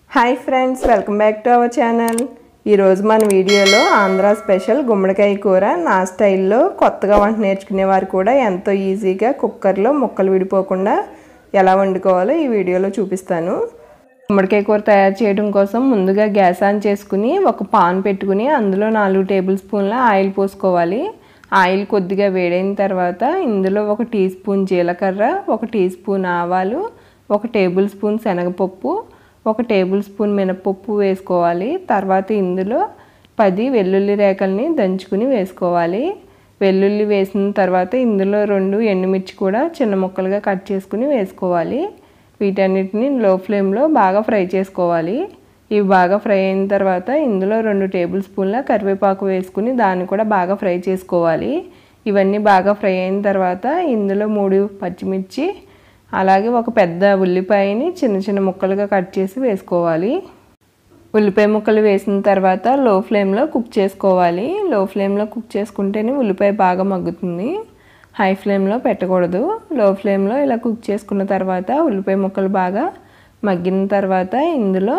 hi friends welcome back to our channel ఈరోజు మన వీడియోలో ఆంధ్ర స్పెషల్ గుమ్మడికాయ కూర నా స్టైల్లో కొత్తగా వంట నేర్చుకునే వారు కూడా ఎంతో ఈజీగా కుక్కర్లో ముక్కలు విడిపోకుండా ఎలా వండుకోవాలో ఈ వీడియోలో చూపిస్తాను గుమ్మడికాయ కూర తయారు చేయడం కోసం ముందుగా గ్యాస్ ఆన్ చేసుకుని ఒక పాన్ పెట్టుకుని అందులో నాలుగు టేబుల్ స్పూన్ల ఆయిల్ పోసుకోవాలి ఆయిల్ కొద్దిగా వేడైన తర్వాత ఇందులో ఒక టీ స్పూన్ జీలకర్ర ఒక టీ స్పూన్ ఆవాలు ఒక టేబుల్ స్పూన్ శనగపప్పు ఒక టేబుల్ స్పూన్ మినపప్పు వేసుకోవాలి తర్వాత ఇందులో పది వెల్లుల్లి రేకల్ని దంచుకుని వేసుకోవాలి వెల్లుల్లి వేసిన తర్వాత ఇందులో రెండు ఎండుమిర్చి కూడా చిన్న ముక్కలుగా కట్ చేసుకుని వేసుకోవాలి వీటన్నిటిని లో ఫ్లేమ్లో బాగా ఫ్రై చేసుకోవాలి ఇవి బాగా ఫ్రై అయిన తర్వాత ఇందులో రెండు టేబుల్ స్పూన్ల కరివేపాకు వేసుకుని దాన్ని కూడా బాగా ఫ్రై చేసుకోవాలి ఇవన్నీ బాగా ఫ్రై అయిన తర్వాత ఇందులో మూడు పచ్చిమిర్చి అలాగే ఒక పెద్ద ఉల్లిపాయని చిన్న చిన్న ముక్కలుగా కట్ చేసి వేసుకోవాలి ఉల్లిపాయ ముక్కలు వేసిన తర్వాత లో ఫ్లేమ్లో కుక్ చేసుకోవాలి లో ఫ్లేమ్లో కుక్ చేసుకుంటేనే ఉల్లిపాయ బాగా మగ్గుతుంది హై ఫ్లేమ్లో పెట్టకూడదు లో ఫ్లేమ్లో ఇలా కుక్ చేసుకున్న తర్వాత ఉల్లిపాయ ముక్కలు బాగా మగ్గిన తర్వాత ఇందులో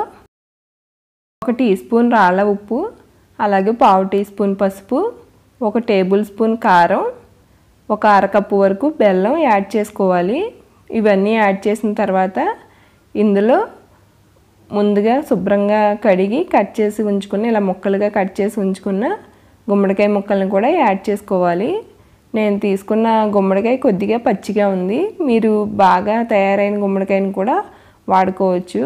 ఒక టీ స్పూన్ రాళ్ళ ఉప్పు అలాగే పావు టీ స్పూన్ పసుపు ఒక టేబుల్ స్పూన్ కారం ఒక అరకప్పు వరకు బెల్లం యాడ్ చేసుకోవాలి ఇవన్నీ యాడ్ చేసిన తర్వాత ఇందులో ముందుగా శుభ్రంగా కడిగి కట్ చేసి ఉంచుకుని ఇలా ముక్కలుగా కట్ చేసి ఉంచుకున్న గుమ్మడికాయ ముక్కలను కూడా యాడ్ చేసుకోవాలి నేను తీసుకున్న గుమ్మడికాయ కొద్దిగా పచ్చిగా ఉంది మీరు బాగా తయారైన గుమ్మడికాయని కూడా వాడుకోవచ్చు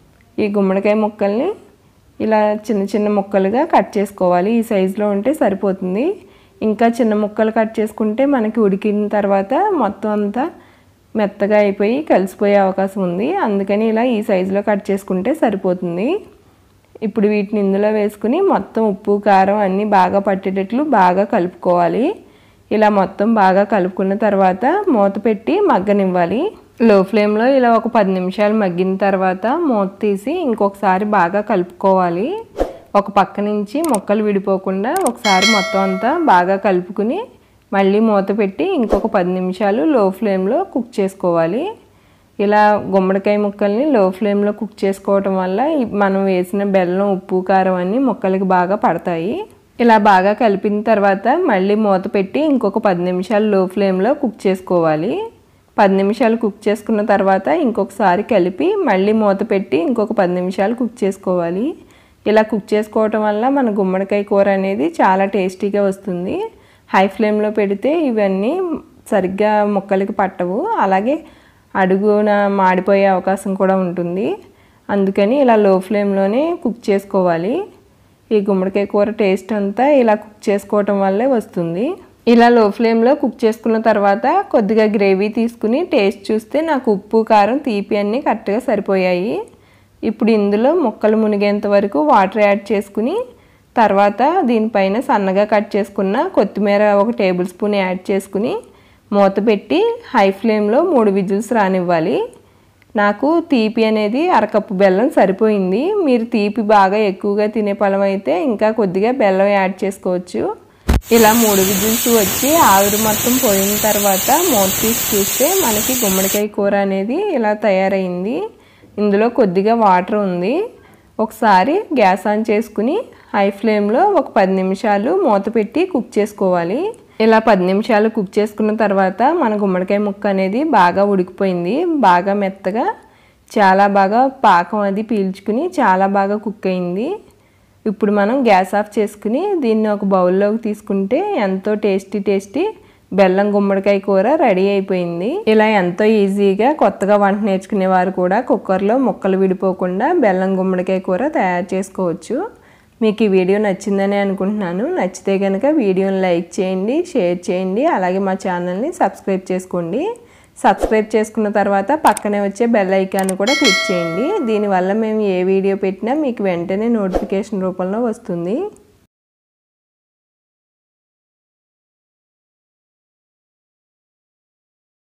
ఈ గుమ్మడికాయ ముక్కల్ని ఇలా చిన్న చిన్న ముక్కలుగా కట్ చేసుకోవాలి ఈ సైజులో ఉంటే సరిపోతుంది ఇంకా చిన్న ముక్కలు కట్ చేసుకుంటే మనకి ఉడికిన తర్వాత మొత్తం అంతా మెత్తగా అయిపోయి కలిసిపోయే అవకాశం ఉంది అందుకని ఇలా ఈ సైజులో కట్ చేసుకుంటే సరిపోతుంది ఇప్పుడు వీటిని ఇందులో వేసుకుని మొత్తం ఉప్పు కారం అన్నీ బాగా పట్టేటట్లు బాగా కలుపుకోవాలి ఇలా మొత్తం బాగా కలుపుకున్న తర్వాత మూత పెట్టి మగ్గనివ్వాలి లో ఫ్లేమ్లో ఇలా ఒక పది నిమిషాలు మగ్గిన తర్వాత మూత తీసి ఇంకొకసారి బాగా కలుపుకోవాలి ఒక పక్క నుంచి మొక్కలు విడిపోకుండా ఒకసారి మొత్తం అంతా బాగా కలుపుకుని మళ్ళీ మూత పెట్టి ఇంకొక పది నిమిషాలు లో ఫ్లేమ్లో కుక్ చేసుకోవాలి ఇలా గుమ్మడికాయ ముక్కల్ని లో ఫ్లేమ్లో కుక్ చేసుకోవటం వల్ల మనం వేసిన బెల్లం ఉప్పు కారం అన్నీ ముక్కలకి బాగా పడతాయి ఇలా బాగా కలిపిన తర్వాత మళ్ళీ మూత పెట్టి ఇంకొక పది నిమిషాలు లో ఫ్లేమ్లో కుక్ చేసుకోవాలి పది నిమిషాలు కుక్ చేసుకున్న తర్వాత ఇంకొకసారి కలిపి మళ్ళీ మూత పెట్టి ఇంకొక పది నిమిషాలు కుక్ చేసుకోవాలి ఇలా కుక్ చేసుకోవటం వల్ల మన గుమ్మడికాయ కూర అనేది చాలా టేస్టీగా వస్తుంది హై ఫ్లేమ్లో పెడితే ఇవన్నీ సరిగ్గా ముక్కలకి పట్టవు అలాగే అడుగున మాడిపోయే అవకాశం కూడా ఉంటుంది అందుకని ఇలా లో ఫ్లేమ్లోనే కుక్ చేసుకోవాలి ఈ గుమ్మడికాయ కూర టేస్ట్ అంతా ఇలా కుక్ చేసుకోవటం వల్లే వస్తుంది ఇలా లో ఫ్లేమ్లో కుక్ చేసుకున్న తర్వాత కొద్దిగా గ్రేవీ తీసుకుని టేస్ట్ చూస్తే నాకు ఉప్పు కారం తీపి అన్నీ కరెక్ట్గా సరిపోయాయి ఇప్పుడు ఇందులో ముక్కలు మునిగేంత వరకు వాటర్ యాడ్ చేసుకుని తర్వాత దీనిపైన సన్నగా కట్ చేసుకున్న కొత్తిమీర ఒక టేబుల్ స్పూన్ యాడ్ చేసుకుని మూత పెట్టి హై ఫ్లేమ్లో మూడు విజిల్స్ రానివ్వాలి నాకు తీపి అనేది అరకప్పు బెల్లం సరిపోయింది మీరు తీపి బాగా ఎక్కువగా తినే పళ్ళం అయితే ఇంకా కొద్దిగా బెల్లం యాడ్ చేసుకోవచ్చు ఇలా మూడు విజిల్స్ వచ్చి ఆవిరి మొత్తం పోయిన తర్వాత మూత తీసి చూస్తే మనకి గుమ్మడికాయ కూర అనేది ఇలా తయారైంది ఇందులో కొద్దిగా వాటర్ ఉంది ఒకసారి గ్యాస్ ఆన్ చేసుకుని హై ఫ్లేమ్లో ఒక పది నిమిషాలు మూత పెట్టి కుక్ చేసుకోవాలి ఇలా పది నిమిషాలు కుక్ చేసుకున్న తర్వాత మన గుమ్మడికాయ ముక్క అనేది బాగా ఉడికిపోయింది బాగా మెత్తగా చాలా బాగా పాకం అది పీల్చుకుని చాలా బాగా కుక్ అయింది ఇప్పుడు మనం గ్యాస్ ఆఫ్ చేసుకుని దీన్ని ఒక బౌల్లోకి తీసుకుంటే ఎంతో టేస్టీ టేస్టీ బెల్లం గుమ్మడికాయ కూర రెడీ అయిపోయింది ఇలా ఎంతో ఈజీగా కొత్తగా వంట నేర్చుకునే వారు కూడా కుక్కర్లో ముక్కలు విడిపోకుండా బెల్లం గుమ్మడికాయ కూర తయారు చేసుకోవచ్చు మీకు ఈ వీడియో నచ్చిందని అనుకుంటున్నాను నచ్చితే కనుక వీడియోని లైక్ చేయండి షేర్ చేయండి అలాగే మా ఛానల్ని సబ్స్క్రైబ్ చేసుకోండి సబ్స్క్రైబ్ చేసుకున్న తర్వాత పక్కనే వచ్చే బెల్ ఐకాన్ కూడా క్లిక్ చేయండి దీనివల్ల మేము ఏ వీడియో పెట్టినా మీకు వెంటనే నోటిఫికేషన్ రూపంలో వస్తుంది